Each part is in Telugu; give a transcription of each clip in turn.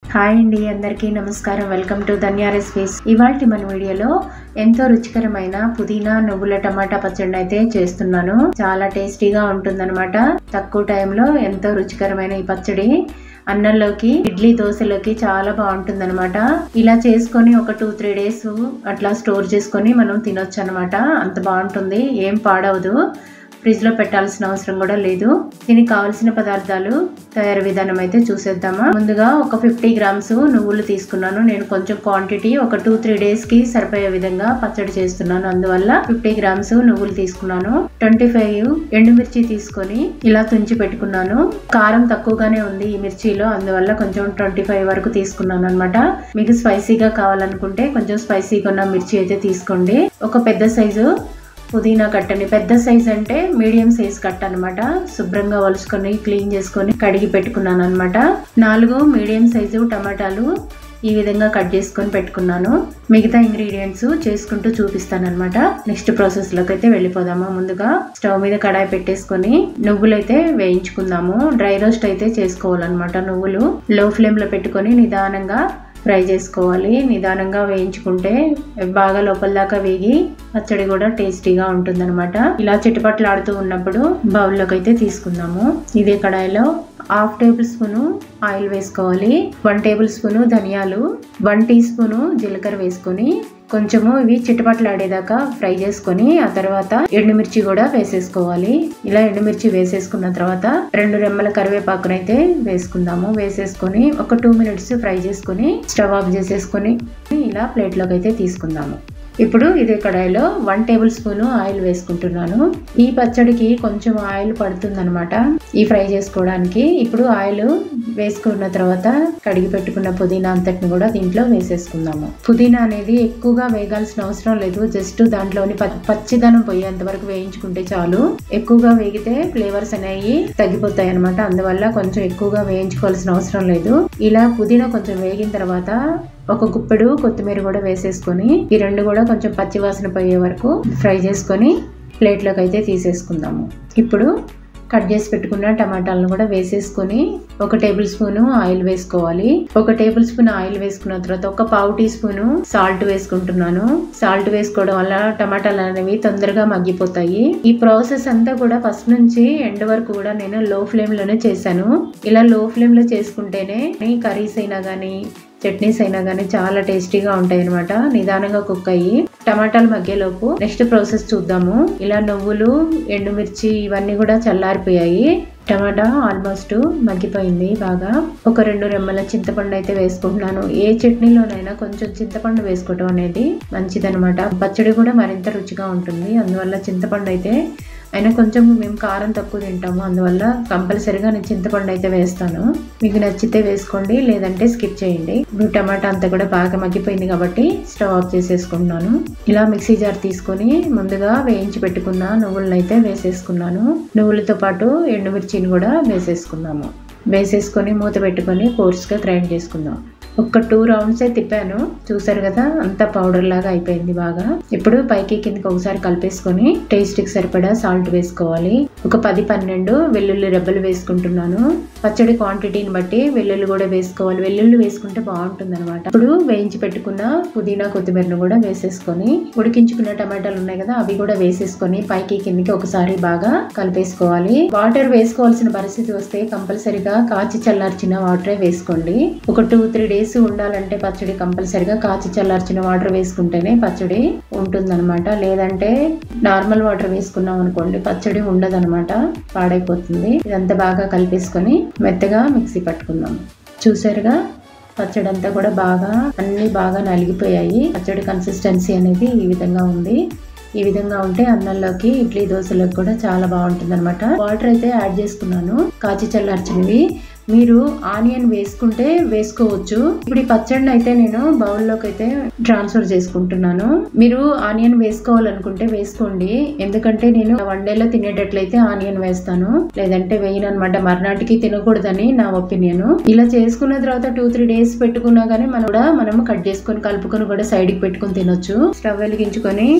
హాయ్ అండి అందరికీ నమస్కారం వెల్కమ్ టు ధన్యా రెసిపీస్ ఇవాళ మన వీడియోలో ఎంతో రుచికరమైన పుదీనా నువ్వుల టమాటా పచ్చడిని అయితే చేస్తున్నాను చాలా టేస్టీగా ఉంటుందన్నమాట తక్కువ టైంలో ఎంతో రుచికరమైన ఈ పచ్చడి అన్నంలోకి ఇడ్లీ దోశలోకి చాలా బాగుంటుందన్నమాట ఇలా చేసుకొని ఒక టూ త్రీ డేస్ అట్లా స్టోర్ చేసుకొని మనం తినొచ్చు అనమాట అంత బాగుంటుంది ఏం పాడవదు ఫ్రిడ్జ్ లో పెట్టాల్సిన అవసరం కూడా లేదు దీనికి కావాల్సిన పదార్థాలు తయారు విధానం అయితే చూసేద్దామా ముందుగా ఒక ఫిఫ్టీ గ్రామ్స్ నువ్వులు తీసుకున్నాను నేను కొంచెం క్వాంటిటీ ఒక టూ త్రీ డేస్ కి సరిపోయే విధంగా పచ్చడి చేస్తున్నాను అందువల్ల ఫిఫ్టీ గ్రామ్స్ నువ్వులు తీసుకున్నాను ట్వంటీ ఫైవ్ ఎండుమిర్చి తీసుకొని ఇలా తుంచి పెట్టుకున్నాను కారం తక్కువగానే ఉంది ఈ మిర్చిలో అందువల్ల కొంచెం ట్వంటీ ఫైవ్ వరకు తీసుకున్నాను అనమాట మీకు స్పైసీగా కావాలనుకుంటే కొంచెం స్పైసీగా ఉన్న మిర్చి అయితే తీసుకోండి ఒక పెద్ద సైజు పుదీనా కట్టని పెద్ద సైజ్ అంటే మీడియం సైజ్ కట్ట అనమాట శుభ్రంగా వలుచుకొని క్లీన్ చేసుకొని కడిగి పెట్టుకున్నాను అనమాట నాలుగు మీడియం సైజు టమాటాలు ఈ విధంగా కట్ చేసుకొని పెట్టుకున్నాను మిగతా ఇంగ్రీడియంట్స్ చేసుకుంటూ చూపిస్తాను అనమాట నెక్స్ట్ ప్రాసెస్ లోకి అయితే వెళ్ళిపోదాము ముందుగా స్టవ్ మీద కడాయి పెట్టేసుకొని నువ్వులు అయితే వేయించుకుందాము డ్రై రోస్ట్ అయితే చేసుకోవాలన్నమాట నువ్వులు లో ఫ్లేమ్ లో పెట్టుకొని నిదానంగా ఫ్రై చేసుకోవాలి నిదానంగా వేయించుకుంటే బాగా లోపల దాకా వేగి పచ్చడి కూడా టేస్టీగా ఉంటుందన్నమాట ఇలా చిటపట్లాడుతూ ఉన్నప్పుడు బౌల్లోకి అయితే తీసుకుందాము ఇదే కడాయిలో హాఫ్ టేబుల్ స్పూను ఆయిల్ వేసుకోవాలి వన్ టేబుల్ స్పూను ధనియాలు వన్ టీ స్పూను జీలకర్ర వేసుకొని కొంచెము ఇవి చిటపట్లాడేదాకా ఫ్రై చేసుకొని ఆ తర్వాత ఎండుమిర్చి కూడా వేసేసుకోవాలి ఇలా ఎండుమిర్చి వేసేసుకున్న తర్వాత రెండు రెమ్మల కరివేపాకునైతే వేసుకుందాము వేసేసుకొని ఒక టూ మినిట్స్ ఫ్రై చేసుకొని స్టవ్ ఆఫ్ చేసేసుకొని ఇలా ప్లేట్లోకి అయితే తీసుకుందాము ఇప్పుడు ఇదే కడాయిలో వన్ టేబుల్ స్పూన్ ఆయిల్ వేసుకుంటున్నాను ఈ పచ్చడికి కొంచెం ఆయిల్ పడుతుందనమాట ఈ ఫ్రై చేసుకోవడానికి ఇప్పుడు ఆయిల్ వేసుకున్న తర్వాత కడిగి పెట్టుకున్న పుదీనా అంతటిని కూడా దీంట్లో వేసేసుకుందాము పుదీనా అనేది ఎక్కువగా వేగాల్సిన అవసరం లేదు జస్ట్ దాంట్లోని పచ్చిదనం పోయేంత వరకు వేయించుకుంటే చాలు ఎక్కువగా వేగితే ఫ్లేవర్స్ అనేవి తగ్గిపోతాయి అనమాట అందువల్ల కొంచెం ఎక్కువగా వేయించుకోవాల్సిన అవసరం లేదు ఇలా పుదీనా కొంచెం వేగిన తర్వాత ఒక గుప్పెడు కొత్తిమీర కూడా వేసేసుకొని ఈ రెండు కూడా కొంచెం పచ్చివాసన పోయే వరకు ఫ్రై చేసుకొని ప్లేట్లోకి అయితే తీసేసుకుందాము ఇప్పుడు కట్ చేసి పెట్టుకున్న టమాటాలను కూడా వేసేసుకొని ఒక టేబుల్ స్పూన్ ఆయిల్ వేసుకోవాలి ఒక టేబుల్ స్పూన్ ఆయిల్ వేసుకున్న తర్వాత ఒక పావు టీ స్పూన్ సాల్ట్ వేసుకుంటున్నాను సాల్ట్ వేసుకోవడం వల్ల టమాటాలు అనేవి తొందరగా మగ్గిపోతాయి ఈ ప్రాసెస్ అంతా కూడా ఫస్ట్ నుంచి ఎండ్ వరకు కూడా నేను లో ఫ్లేమ్ లోనే చేశాను ఇలా లో ఫ్లేమ్ లో చేసుకుంటేనే కర్రీస్ అయినా కానీ చట్నీస్ అయినా కానీ చాలా టేస్టీగా ఉంటాయి అనమాట నిదానంగా కుక్ అయ్యి టమాటాలు మగ్గేలోపు నెక్స్ట్ ప్రాసెస్ చూద్దాము ఇలా నువ్వులు ఎండుమిర్చి ఇవన్నీ కూడా చల్లారిపోయాయి టమాటా ఆల్మోస్ట్ మగ్గిపోయింది బాగా ఒక రెండు రెమ్మల చింతపండు అయితే వేసుకుంటున్నాను ఏ చట్నీలోనైనా కొంచెం చింతపండు వేసుకోవటం అనేది మంచిదనమాట పచ్చడి కూడా మరింత రుచిగా ఉంటుంది అందువల్ల చింతపండు అయితే అయినా కొంచెం మేము కారం తక్కువ తింటాము అందువల్ల కంపల్సరీగా నేను చింతపండు అయితే వేస్తాను మీకు నచ్చితే వేసుకోండి లేదంటే స్కిప్ చేయండి ఇప్పుడు టమాటా అంతా కూడా బాగా మగ్గిపోయింది కాబట్టి స్టవ్ ఆఫ్ చేసేసుకుంటున్నాను ఇలా మిక్సీ జార్ తీసుకొని ముందుగా వేయించి పెట్టుకున్న నువ్వులను అయితే వేసేసుకున్నాను నువ్వులతో పాటు ఎండుమిర్చిని కూడా వేసేసుకుందాము వేసేసుకొని మూత పెట్టుకొని కోర్స్గా గ్రైండ్ చేసుకుందాం ఒక్క టూ రౌండ్సే తిప్పాను చూసారు కదా అంతా పౌడర్ లాగా అయిపోయింది బాగా ఇప్పుడు పైకి కిందకి ఒకసారి కలిపేసుకొని టేస్ట్కి సరిపడా సాల్ట్ వేసుకోవాలి ఒక పది పన్నెండు వెల్లుల్లి రెబ్బలు వేసుకుంటున్నాను పచ్చడి క్వాంటిటీని బట్టి వెల్లుల్లి కూడా వేసుకోవాలి వెల్లుల్లి వేసుకుంటే బాగుంటుంది అనమాట ఇప్పుడు వేయించి పెట్టుకున్న పుదీనా కొత్తిమీరను కూడా వేసేసుకొని ఉడికించుకున్న టమాటాలు ఉన్నాయి కదా అవి కూడా వేసేసుకొని పైకి కిందకి ఒకసారి బాగా కలిపేసుకోవాలి వాటర్ వేసుకోవాల్సిన పరిస్థితి వస్తే కంపల్సరిగా కాచి చల్లార్చిన వాటరే వేసుకోండి ఒక టూ త్రీ డేస్ ఉండాలంటే పచ్చడి కంపల్సరిగా కాచి చల్లార్చిన వాటర్ వేసుకుంటేనే పచ్చడి ఉంటుందన్నమాట లేదంటే నార్మల్ వాటర్ వేసుకున్నాం అనుకోండి పచ్చడి ఉండదన్నమాట పాడైపోతుంది ఇదంతా బాగా కలిపేసుకొని మెత్తగా మిక్సీ పట్టుకుందాం చూసారుగా పచ్చడి అంతా కూడా బాగా అన్ని బాగా నలిగిపోయాయి పచ్చడి కన్సిస్టెన్సీ అనేది ఈ విధంగా ఉంది ఈ విధంగా ఉంటే అన్నంలోకి ఇడ్లీ దోశలోకి కూడా చాలా బాగుంటుంది అనమాట వాటర్ అయితే యాడ్ చేసుకున్నాను కాచి చల్లార్చినవి మీరు ఆనియన్ వేసుకుంటే వేసుకోవచ్చు ఇప్పుడు ఈ పచ్చడిని అయితే నేను బౌల్లోకి అయితే ట్రాన్స్ఫర్ చేసుకుంటున్నాను మీరు ఆనియన్ వేసుకోవాలనుకుంటే వేసుకోండి ఎందుకంటే నేను వన్ డేలో తినేటట్లయితే ఆనియన్ వేస్తాను లేదంటే వేయను అనమాట మర్నాటికి తినకూడదని నా ఒపీనియన్ ఇలా చేసుకున్న తర్వాత టూ త్రీ డేస్ పెట్టుకున్నా గానీ మనం కూడా మనం కట్ చేసుకొని కలుపుకొని కూడా సైడ్ కి పెట్టుకొని తినొచ్చు స్టవ్ వెలిగించుకొని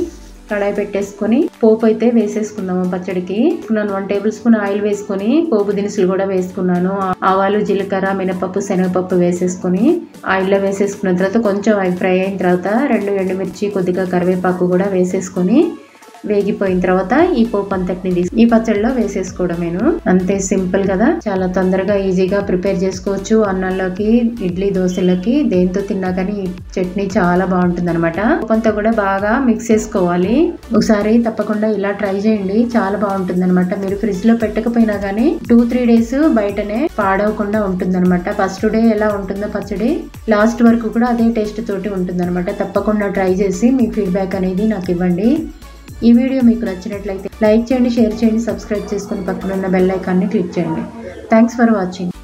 కడాయి పెట్టేసుకొని పోపు అయితే వేసేసుకుందాము పచ్చడికి నేను వన్ టేబుల్ స్పూన్ ఆయిల్ వేసుకొని పోపు దినుసులు కూడా వేసుకున్నాను ఆవాలు జీలకర్ర మినపప్పు శనగపప్పు వేసేసుకొని ఆయిల్లో వేసేసుకున్న తర్వాత కొంచెం అవి ఫ్రై అయిన తర్వాత రెండు ఎండుమిర్చి కొద్దిగా కరివేపాకు కూడా వేసేసుకొని వేగిపోయిన తర్వాత ఈ పోపు అంతటిని తీసి ఈ పచ్చడిలో వేసేసుకోవడమేను అంతే సింపుల్ కదా చాలా తొందరగా ఈజీగా ప్రిపేర్ చేసుకోవచ్చు అన్నంలోకి ఇడ్లీ దోశలకి దేంతో తిన్నా కానీ ఈ చట్నీ చాలా బాగుంటుంది అనమాట కొంత కూడా బాగా మిక్స్ చేసుకోవాలి ఒకసారి తప్పకుండా ఇలా ట్రై చేయండి చాలా బాగుంటుంది అనమాట మీరు ఫ్రిడ్జ్ లో పెట్టకపోయినా కానీ టూ త్రీ డేస్ బయటనే పాడవకుండా ఉంటుంది అనమాట ఫస్ట్ డే ఎలా ఉంటుందో పచ్చడి లాస్ట్ వరకు కూడా అదే టేస్ట్ తోటి ఉంటుంది అనమాట తప్పకుండా ట్రై చేసి మీ ఫీడ్బ్యాక్ అనేది నాకు ఇవ్వండి ఈ వీడియో మీకు నచ్చినట్లయితే లైక్ చేయండి షేర్ చేయండి సబ్స్క్రైబ్ చేసుకుని పక్కన ఉన్న బెల్ ఐకాన్ని క్లిక్ చేయండి థ్యాంక్స్ ఫర్ వాచింగ్